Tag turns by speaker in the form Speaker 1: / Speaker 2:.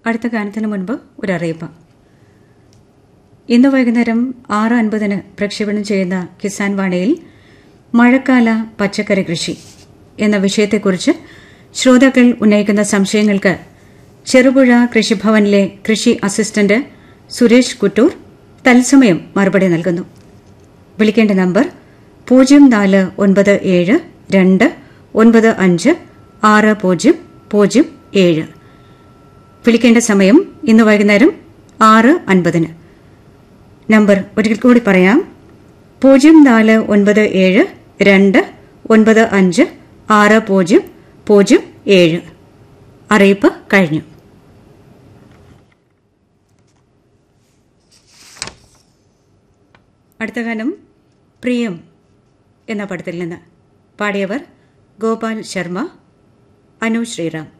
Speaker 1: അടുത്ത ഗാനത്തിന് മുൻപ് ഒരു അറിയിപ്പ് ഇന്ന് വൈകുന്നേരം ആറ് അൻപതിന് പ്രക്ഷേപണം ചെയ്യുന്ന കിസാൻ വാണിയിൽ മഴക്കാല പച്ചക്കറി കൃഷി എന്ന വിഷയത്തെക്കുറിച്ച് ശ്രോതാക്കൾ ഉന്നയിക്കുന്ന സംശയങ്ങൾക്ക് ചെറുപുഴ കൃഷിഭവനിലെ കൃഷി അസിസ്റ്റന്റ് സുരേഷ് കുട്ടൂർ തത്സമയം മറുപടി നൽകുന്നു വിളിക്കേണ്ട നമ്പർ പൂജ്യം നാല് ഒൻപത് ഏഴ് രണ്ട് ഒൻപത് അഞ്ച് ആറ് പൂജ്യം പൂജ്യം ഏഴ് വിളിക്കേണ്ട സമയം ഇന്ന് വൈകുന്നേരം ആറ് അൻപതിന് നമ്പർ ഒരിക്കൽ കൂടി പറയാം പൂജ്യം നാല് ഒൻപത് ഏഴ് രണ്ട് ഒൻപത് അഞ്ച് ആറ് പൂജ്യം പൂജ്യം ഏഴ് അറിയിപ്പ് കഴിഞ്ഞു അടുത്ത ഗാനം പ്രിയം എന്ന പടത്തിൽ നിന്ന് പാടിയവർ ഗോപാൽ ശർമ്മ അനു ശ്രീറാം